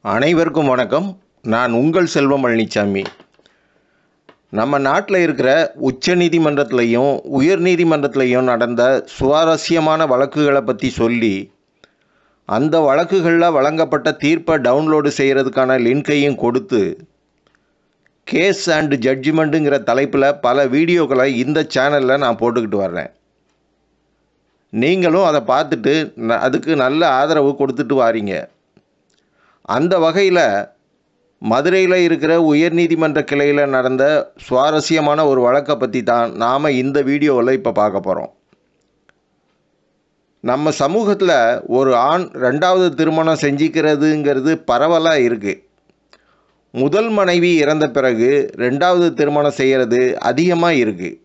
அனைவருக்கும் வணக்கம் நான் உங்கள் செல்வம் பழனிசாமி நம்ம நாட்டில் இருக்கிற உச்ச நீதிமன்றத்திலையும் உயர் நீதிமன்றத்திலையும் நடந்த சுவாரஸ்யமான வழக்குகளை பற்றி சொல்லி அந்த வழக்குகளில் வழங்கப்பட்ட தீர்ப்பை டவுன்லோடு செய்கிறதுக்கான லிங்கையும் கொடுத்து கேஸ் அண்ட் ஜட்ஜ்மெண்ட்டுங்கிற தலைப்பில் பல வீடியோக்களை இந்த சேனலில் நான் போட்டுக்கிட்டு வர்றேன் நீங்களும் அதை பார்த்துட்டு ந- அதுக்கு நல்ல ஆதரவு கொடுத்துட்டு வாரீங்க அந்த வகையில் மதுரையில் இருக்கிற உயர்நீதிமன்ற கிளையில் நடந்த சுவாரஸ்யமான ஒரு வழக்கை பற்றி தான் நாம் இந்த வீடியோவில் இப்போ பார்க்க போகிறோம் நம்ம சமூகத்தில் ஒரு ஆண் ரெண்டாவது திருமணம் செஞ்சிக்கிறதுங்கிறது பரவலாக இருக்குது முதல் மனைவி இறந்த பிறகு ரெண்டாவது திருமணம் செய்கிறது அதிகமாக இருக்குது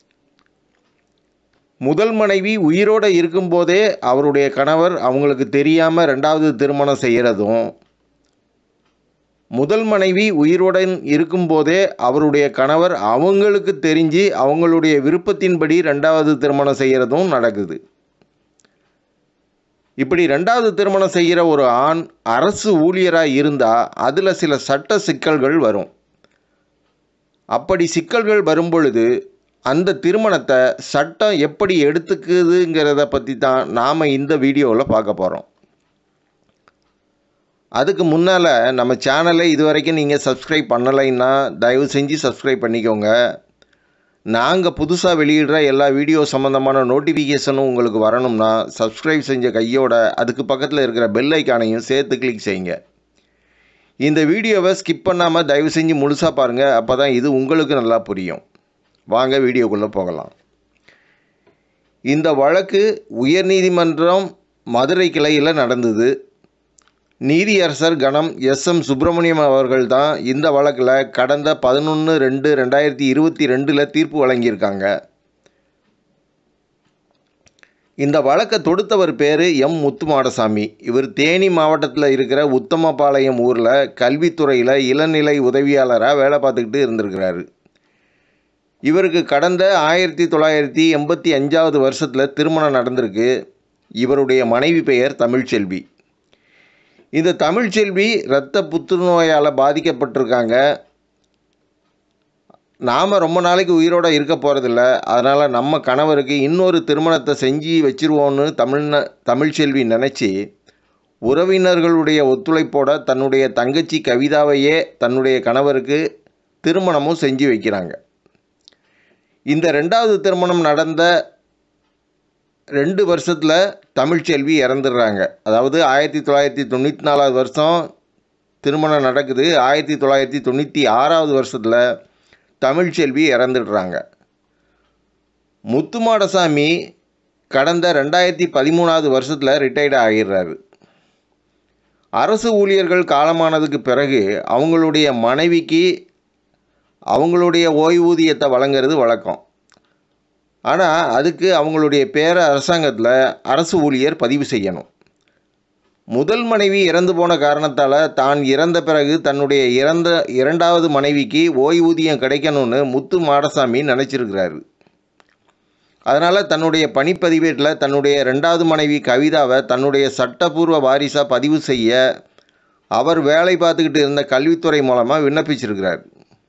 முதல் மனைவி உயிரோடு இருக்கும்போதே அவருடைய கணவர் அவங்களுக்கு தெரியாமல் ரெண்டாவது திருமணம் செய்கிறதும் முதல் மனைவி உயிருடன் இருக்கும்போதே அவருடைய கணவர் அவங்களுக்கு தெரிஞ்சு அவங்களுடைய விருப்பத்தின்படி ரெண்டாவது திருமணம் செய்கிறதும் நடக்குது இப்படி ரெண்டாவது திருமணம் செய்கிற ஒரு ஆண் அரசு ஊழியராக இருந்தால் அதில் சில சட்ட சிக்கல்கள் வரும் அப்படி சிக்கல்கள் வரும் பொழுது அந்த திருமணத்தை சட்டம் எப்படி எடுத்துக்குதுங்கிறத பற்றி தான் நாம் இந்த வீடியோவில் பார்க்க போகிறோம் அதுக்கு முன்னால் நம்ம சேனலை இது வரைக்கும் நீங்கள் சப்ஸ்கிரைப் பண்ணலைன்னா தயவு செஞ்சு சப்ஸ்கிரைப் பண்ணிக்கோங்க நாங்கள் புதுசாக வெளியிடுற எல்லா வீடியோ சம்மந்தமான நோட்டிஃபிகேஷனும் உங்களுக்கு வரணும்னா சப்ஸ்கிரைப் செஞ்ச கையோட அதுக்கு பக்கத்தில் இருக்கிற பெல் ஐக்கானையும் சேர்த்து கிளிக் செய்யுங்க இந்த வீடியோவை ஸ்கிப் பண்ணாமல் தயவு செஞ்சு முழுசாக பாருங்கள் அப்போ தான் இது உங்களுக்கு நல்லா புரியும் வாங்க வீடியோக்குள்ளே போகலாம் இந்த வழக்கு உயர்நீதிமன்றம் மதுரை கிளையில் நடந்தது நீதியரசர் கணம் எஸ் எம் சுப்பிரமணியம் அவர்கள் தான் இந்த வழக்கில் கடந்த பதினொன்று ரெண்டு ரெண்டாயிரத்தி இருபத்தி ரெண்டில் தீர்ப்பு வழங்கியிருக்காங்க இந்த வழக்கை தொடுத்தவர் பேர் எம் முத்துமாடசாமி இவர் தேனி மாவட்டத்தில் இருக்கிற உத்தமபாளையம் ஊரில் கல்வித்துறையில் இளநிலை உதவியாளராக வேலை பார்த்துக்கிட்டு இருந்திருக்கிறாரு இவருக்கு கடந்த ஆயிரத்தி தொள்ளாயிரத்தி எண்பத்தி அஞ்சாவது வருஷத்தில் திருமணம் நடந்திருக்கு இவருடைய மனைவி பெயர் தமிழ்ச்செல்வி இந்த தமிழ்ச்செல்வி இரத்த புற்றுநோயால் பாதிக்கப்பட்டிருக்காங்க நாம் ரொம்ப நாளைக்கு உயிரோட இருக்க போகிறதில்ல அதனால் நம்ம கணவருக்கு இன்னொரு திருமணத்தை செஞ்சு வச்சிருவோன்னு தமிழ்ந தமிழ்ச்செல்வி நினச்சி உறவினர்களுடைய ஒத்துழைப்போட தன்னுடைய தங்கச்சி கவிதாவையே தன்னுடைய கணவருக்கு திருமணமும் செஞ்சு வைக்கிறாங்க இந்த ரெண்டாவது திருமணம் நடந்த ரெண்டு வருஷத்தில் தமிழ்ச்செல்வி இறந்துடுறாங்க அதாவது ஆயிரத்தி தொள்ளாயிரத்தி தொண்ணூற்றி நாலாவது வருஷம் திருமணம் நடக்குது ஆயிரத்தி தொள்ளாயிரத்தி தொண்ணூற்றி ஆறாவது வருஷத்தில் தமிழ்ச்செல்வி இறந்துடுறாங்க முத்துமாடசாமி கடந்த ரெண்டாயிரத்தி பதிமூணாவது வருஷத்தில் ரிட்டையர்ட் ஆகிடுறாரு அரசு ஊழியர்கள் காலமானதுக்கு பிறகு அவங்களுடைய மனைவிக்கு அவங்களுடைய ஓய்வூதியத்தை வழங்குறது வழக்கம் ஆனால் அதுக்கு அவங்களுடைய பேர அரசாங்கத்தில் அரசு ஊழியர் பதிவு செய்யணும் முதல் மனைவி இறந்து போன காரணத்தால் தான் இறந்த பிறகு தன்னுடைய இறந்த இரண்டாவது மனைவிக்கு ஓய்வூதியம் கிடைக்கணும்னு முத்து மாடசாமி நினச்சிருக்கிறாரு அதனால் தன்னுடைய பணிப்பதிவேட்டில் தன்னுடைய ரெண்டாவது மனைவி கவிதாவை தன்னுடைய சட்டப்பூர்வ வாரிசாக பதிவு செய்ய அவர் வேலை பார்த்துக்கிட்டு இருந்த கல்வித்துறை மூலமாக விண்ணப்பிச்சிருக்கிறார்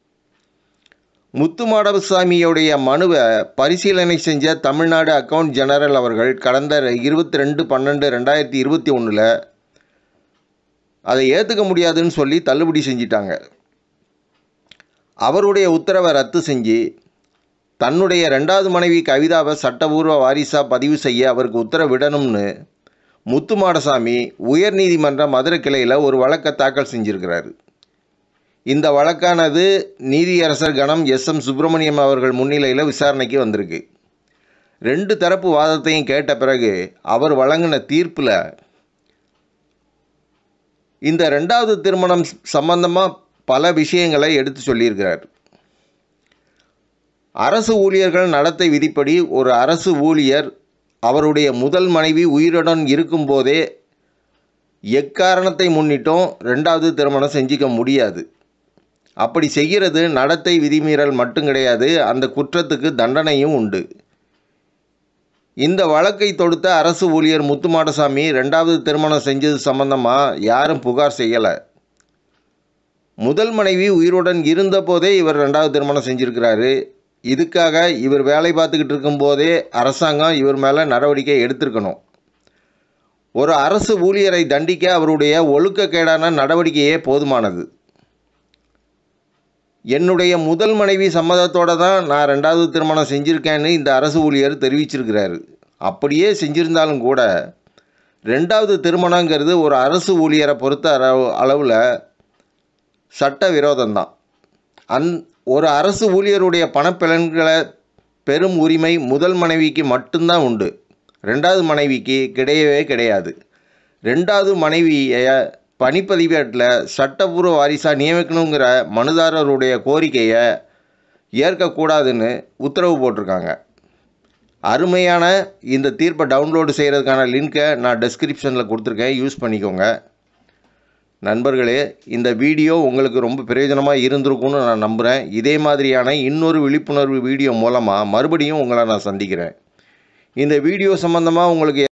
முத்துமாடசாமியுடைய மனுவை பரிசீலனை செஞ்ச தமிழ்நாடு அக்கவுண்ட் ஜெனரல் அவர்கள் கடந்த இருபத்தி ரெண்டு பன்னெண்டு ரெண்டாயிரத்தி இருபத்தி ஒன்றில் அதை ஏற்றுக்க முடியாதுன்னு சொல்லி தள்ளுபடி செஞ்சிட்டாங்க அவருடைய உத்தரவை ரத்து செஞ்சு தன்னுடைய ரெண்டாவது மனைவி கவிதாவை சட்டபூர்வ வாரிசாக பதிவு செய்ய அவருக்கு உத்தரவிடணும்னு முத்துமாடசாமி உயர்நீதிமன்ற மதுரை கிளையில் ஒரு வழக்கை தாக்கல் செஞ்சிருக்கிறாரு இந்த வழக்கானது நீதியரசர் கணம் எஸ் எம் சுப்பிரமணியம் அவர்கள் முன்னிலையில் விசாரணைக்கு வந்திருக்கு ரெண்டு தரப்பு வாதத்தையும் கேட்ட பிறகு அவர் வழங்கின தீர்ப்பில் இந்த ரெண்டாவது திருமணம் சம்பந்தமாக பல விஷயங்களை எடுத்து சொல்லியிருக்கிறார் அரசு ஊழியர்கள் நடத்தை விதிப்படி ஒரு அரசு ஊழியர் அவருடைய முதல் மனைவி உயிருடன் இருக்கும்போதே எக்காரணத்தை முன்னிட்டும் ரெண்டாவது திருமணம் செஞ்சிக்க முடியாது அப்படி செய்கிறது நடத்தை விதிமீறல் மட்டும் கிடையாது அந்த குற்றத்துக்கு தண்டனையும் உண்டு இந்த வழக்கை தொடுத்த அரசு ஊழியர் முத்துமாடசாமி ரெண்டாவது திருமணம் செஞ்சது சம்பந்தமாக யாரும் புகார் செய்யலை முதல் மனைவி உயிருடன் இருந்தபோதே இவர் ரெண்டாவது திருமணம் செஞ்சுருக்கிறாரு இதுக்காக இவர் வேலை பார்த்துக்கிட்டு இருக்கும்போதே அரசாங்கம் இவர் மேலே நடவடிக்கை எடுத்திருக்கணும் ஒரு அரசு ஊழியரை தண்டிக்க அவருடைய ஒழுக்கக்கேடான நடவடிக்கையே போதுமானது என்னுடைய முதல் மனைவி சம்மதத்தோடு தான் நான் ரெண்டாவது திருமணம் செஞ்சுருக்கேன்னு இந்த அரசு ஊழியர் தெரிவிச்சிருக்கிறாரு அப்படியே செஞ்சிருந்தாலும் கூட ரெண்டாவது திருமணங்கிறது ஒரு அரசு ஊழியரை பொறுத்த அளவு அளவில் சட்ட விரோதம்தான் அந் ஒரு அரசு ஊழியருடைய பணப்பலன்களை பெரும் உரிமை முதல் மனைவிக்கு மட்டும்தான் உண்டு ரெண்டாவது மனைவிக்கு கிடையவே கிடையாது ரெண்டாவது மனைவியை பணிப்பதிவேட்டில் சட்டப்பூர்வ வாரிசாக நியமிக்கணுங்கிற மனுதாரருடைய கோரிக்கையை ஏற்கக்கூடாதுன்னு உத்தரவு போட்டிருக்காங்க அருமையான இந்த தீர்ப்பை டவுன்லோடு செய்கிறதுக்கான லிங்க்கை நான் டெஸ்கிரிப்ஷனில் கொடுத்துருக்கேன் யூஸ் பண்ணிக்கோங்க நண்பர்களே இந்த வீடியோ உங்களுக்கு ரொம்ப பிரயோஜனமாக இருந்திருக்கும்னு நான் நம்புகிறேன் இதே மாதிரியான இன்னொரு விழிப்புணர்வு வீடியோ மூலமாக மறுபடியும் உங்களை நான் சந்திக்கிறேன் இந்த வீடியோ சம்மந்தமாக உங்களுக்கு